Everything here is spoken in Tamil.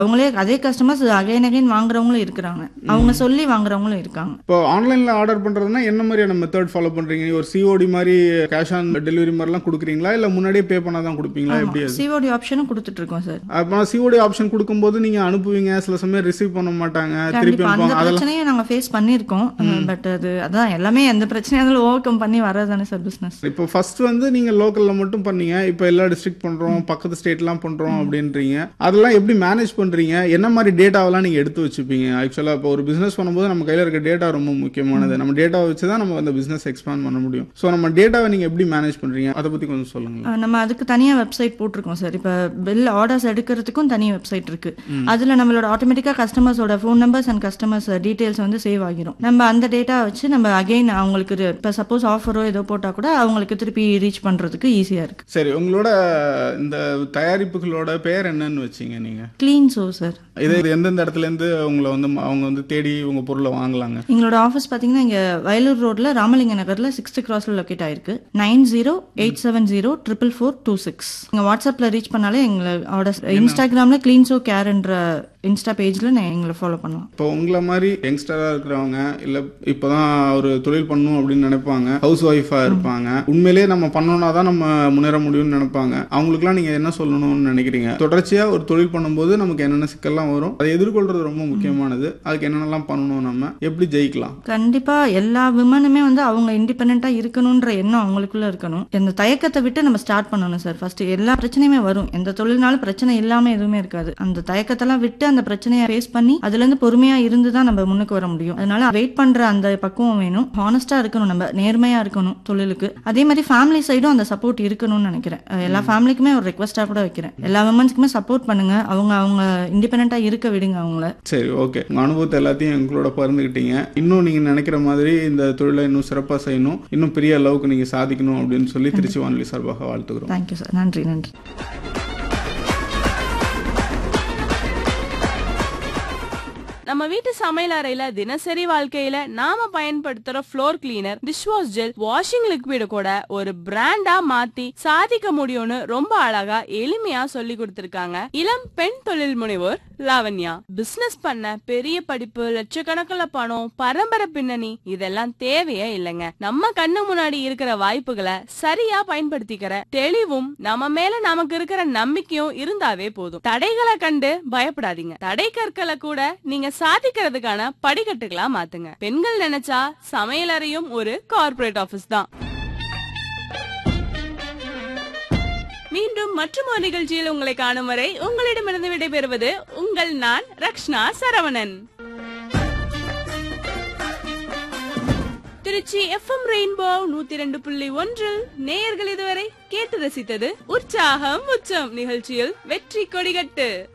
அவங்களே அதே கஸ்டமர்ஸ் அகைன் அகைன் வாங்குறவங்களும் இருக்கிறாங்க அவங்க சொல்லி வாங்குறவங்களும் இருக்காங்க இப்போ ஆன்லைனில் ஆர்டர் பண்ணுறதுனா என்ன மாதிரியான மெத்தட் ஃபாலோ பண்ணுறீங்க ஒரு சிஓடி மாதிரி கேஷ் ஆன் டெலிவரி மாதிரிலாம் கொடுக்குறீங்களா இல்லை முன்னாடியே பே பண்ணால் தான் கொடுப்பீங்களா எப்படி அது சிஓடி ஆப்ஷனும் கொடுத்துட்டு இருக்கோம் சார் அப்போ சிஓடி ஆப்ஷன் கொடுக்கும்போது நீங்கள் அனுப்புவீங்க சில சமயம் ரிசீவ் பண்ண மாட்டாங்க திருப்பி கண்டிப்பா அந்த அனுப்புவாங்க அதெல்லாம் பிரச்சனையும் நாங்க ஃபேஸ் பண்ணியிருக்கோம் பட் அது அதான் எல்லாமே எந்த பிரச்சனையா இருந்தாலும் ஓவர் கம் பண்ணி வர்றதுதானே சார் பிசினஸ் இப்போ ஃபர்ஸ்ட் வந்து நீங்கள் லோக்கலில் மட்டும் பண்ணீங்க இப்போ எல்லா டிஸ்ட்ரிக்ட் பண்ணுறோம் பக்கத்து ஸ்டேட்லாம் பண்ணுறோம் அப்படின்றீங்க அதெல்லாம் எப்படி மேனேஜ் பண்ணுறீங்க என்ன மாதிரி டேட்டாவெல்லாம் நீங்கள் எடுத்து வச்சுப்பீங்க ஆக்சுவலாக இப்போ ஒரு பிஸ்னஸ் பண்ணும்போது நம்ம கையில் இருக்க டேட்டா ரொம்ப முக்கியமானது நம்ம டேட்டாவை வச்சு தான் நம்ம அந்த பிஸ்னஸ் எக்ஸ்பேண்ட் பண்ண முடியும் ஸோ நம்ம டேட்டாவை நீங்கள் எப்படி மேனேஜ் பண்ணுறீங்க அதை பற்றி கொஞ்சம் சொல்லுங்களேன் அஹ் நம்ம அதுக்கு தனியா வெப்சைட் போட்டிருக்கோம் சார் இப்போ பில் ஆர்டர்ஸ் எடுக்கிறதுக்கும் தனி வெப்சைட் இருக்கு அதுல நம்மளோட ஆட்டோமேட்டிக்கா கஸ்டமர்ஸோட phone numbers and customers details வந்து சேவ் ஆகிரும் நம்ம அந்த டேட்டா வச்சு நம்ம அகைன் அவங்களுக்கு ஒரு- இப்போ சப்போஸ் ஆஃபரோ ஏதோ போட்டா கூட அவங்களுக்கு திருப்பி ரீச் பண்றதுக்கு ஈஸியா இருக்கு சரி உங்களோட இந்த தயாரிப்புகளோட பேர் என்னன்னு வச்சீங்க நீங்கள் க்ளீன் சோ சார் இது இது எந்தெந்த இடத்துலேருந்து உங்களை வந்து ம- அவங்க வந்து தேடி உங்கள் பொருளை வாங்கலாங்க எங்களோட ஆஃபீஸ் பார்த்தீங்கன்னா இங்கே வயலூர் ரோட்ல ராமலிங்க நகர்ல சிக்ஸ்த் கிராஸ்ல லொக்கேட் ஆயிருக்கு nine zero eight seven zero triple four two six நீங்கள் வாட்ஸ்அப்பில் ரீச் பண்ணாலே எங்களை ஆர்டர் இன்ஸ்டாகிராம்ல க்ளீன் சோ கேர்ன்ற இன்ஸ்டா பேஜ்ல எங்களை ஃபாலோ பண்ணலாம் இப்போ உங்களை மாதிரி யங்ஸ்டராக இருக்கிறவங்க இல்லை இப்போதான் ஒரு தொழில் பண்ணணும் அப்படின்னு நினைப்பாங்க ஹவுஸ் ஒய்ஃபாக இருப்பாங்க உண்மையிலேயே நம்ம பண்ணோம்னா தான் நம்ம முன்னேற முடியும்னு நினைப்பாங்க அவங்களுக்குலாம் நீங்கள் என்ன சொல்லணும்னு நினைக்கிறீங்க தொடர்ச்சியாக ஒரு தொழில் பண்ணும்போது நமக்கு என்னென்ன சிக்கல்லாம் வரும் அதை எதிர்கொள்றது ரொம்ப முக்கியமானது அதுக்கு என்னென்னலாம் பண்ணணும் நம்ம எப்படி ஜெயிக்கலாம் கண்டிப்பா எல்லா விமனுமே வந்து அவங்க இண்டிபெண்டா இருக்கணும்ன்ற எண்ணம் அவங்களுக்குள்ள இருக்கணும் இந்த தயக்கத்தை விட்டு நம்ம ஸ்டார்ட் பண்ணணும் சார் ஃபர்ஸ்ட் எல்லா பிரச்சனையுமே வரும் எந்த தொழில்னாலும் பிரச்சனை இல்லாம எதுவுமே இருக்காது அந்த தயக்கத்தெல்லாம் விட்டு அந்த பிரச்சனையை ஃபேஸ் பண்ணி அதுல இருந்து பொறுமையா இருந்து தான் நம்ம முன்னுக்கு வர முடியும் அதனால வெயிட் பண்ற அந்த பக்குவம் வேணும் ஹானஸ்டா இருக்கணும் நம்ம நேர்மையா இருக்கணும் தொழிலுக்கு அதே மாதிரி ஃபேமிலி சைடும் அந்த சப்போர்ட் இருக்கணும்னு நினைக்கிறேன் அஹ் எல்லா ஃபேமிலிக்குமே ஒரு ரெக்வஸ்டா கூட வைக்கிறேன் எல்லா விமன்ஸ்க்குமே சப்போர்ட் பண்ணுங்க அவங்க அவங்க இண்டிபெண்டா இருக்க விடுங்க அவங்கள சரி ஓகே உங்கள் அனுபவத்தை எல்லாத்தையும் எங்களோட பகிர்ந்துக்கிட்டீங்க இன்னும் நீங்கள் நினைக்கிற மாதிரி இந்த தொழிலை இன்னும் சிறப்பாக செய்யணும் இன்னும் பெரிய அளவுக்கு நீங்கள் சாதிக்கணும் அப்படின்னு சொல்லி திருச்சி வானொலி சார்பாக வாழ்த்துக்கிறோம் தேங்க்யூ சார் நன்றி நன்றி நம்ம வீட்டு சமையல் அறையில தினசரி வாழ்க்கையில நாம பயன்படுத்துற floor cleaner dishwash gel washing liquid கூட ஒரு பிராண்டா மாத்தி சாதிக்க முடியும்னு ரொம்ப அழகா எளிமையா சொல்லி கொடுத்திருக்காங்க இளம் பெண் தொழில் முனைவோர் லாவண்யா பிசினஸ் பண்ண பெரிய படிப்பு லட்சக்கணக்கில் பணம் பரம்பரை பின்னணி இதெல்லாம் தேவையே இல்லைங்க நம்ம கண்ணு முன்னாடி இருக்கிற வாய்ப்புகளை சரியா பயன்படுத்திக்கிற தெளிவும் நம்ம மேல நமக்கு இருக்கிற நம்பிக்கையும் இருந்தாவே போதும் தடைகளை கண்டு பயப்படாதீங்க தடை கற்களை கூட நீங்க சாதிக்கிறதுக்கான படிக்கட்டுகளா மாத்துங்க பெண்கள் நினைச்சா சமையலறையும் ஒரு கார்ப்பரேட் ஆபீஸ் தான் மீண்டும் மற்றும் ஒரு நிகழ்ச்சியில் உங்களை காணும் வரை உங்களிடமிருந்து விடைபெறுவது உங்கள் நான் ரக்ஷ்னா சரவணன் திருச்சி எஃப்எம் ரெயின்போ நூத்தி ரெண்டு புள்ளி ஒன்றில் நேயர்கள் இதுவரை கேட்டு ரசித்தது உற்சாகம் உச்சம் நிகழ்ச்சியில் வெற்றி கொடிகட்டு